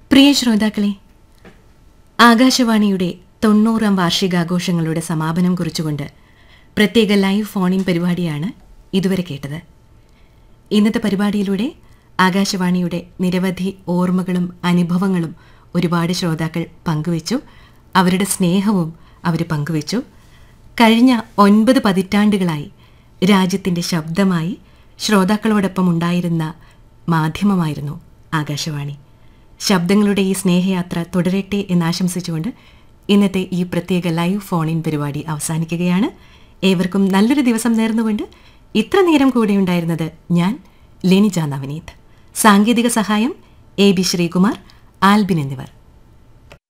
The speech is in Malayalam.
പ്രിയ ശ്രോതാക്കളെ ആകാശവാണിയുടെ തൊണ്ണൂറാം വാർഷികാഘോഷങ്ങളുടെ സമാപനം കുറിച്ചുകൊണ്ട് പ്രത്യേക ലൈവ് ഫോൺ ഇൻ പരിപാടിയാണ് ഇതുവരെ കേട്ടത് ഇന്നത്തെ പരിപാടിയിലൂടെ ആകാശവാണിയുടെ നിരവധി ഓർമ്മകളും അനുഭവങ്ങളും ഒരുപാട് ശ്രോതാക്കൾ പങ്കുവച്ചു അവരുടെ സ്നേഹവും അവർ പങ്കുവച്ചു കഴിഞ്ഞ ഒൻപത് പതിറ്റാണ്ടുകളായി രാജ്യത്തിൻ്റെ ശബ്ദമായി ശ്രോതാക്കളോടൊപ്പം ഉണ്ടായിരുന്ന മാധ്യമമായിരുന്നു ആകാശവാണി ശബ്ദങ്ങളുടെ ഈ സ്നേഹയാത്ര തുടരട്ടെ എന്നാശംസിച്ചുകൊണ്ട് ഇന്നത്തെ ഈ പ്രത്യേക ലൈവ് ഫോൺ ഇൻ പരിപാടി അവസാനിക്കുകയാണ് ഏവർക്കും നല്ലൊരു ദിവസം നേർന്നുകൊണ്ട് ഇത്ര നേരം കൂടെ ഉണ്ടായിരുന്നത് ഞാൻ ലെനിജ നവനീത് സാങ്കേതിക സഹായം എ ബി ശ്രീകുമാർ ആൽബിൻ എന്നിവർ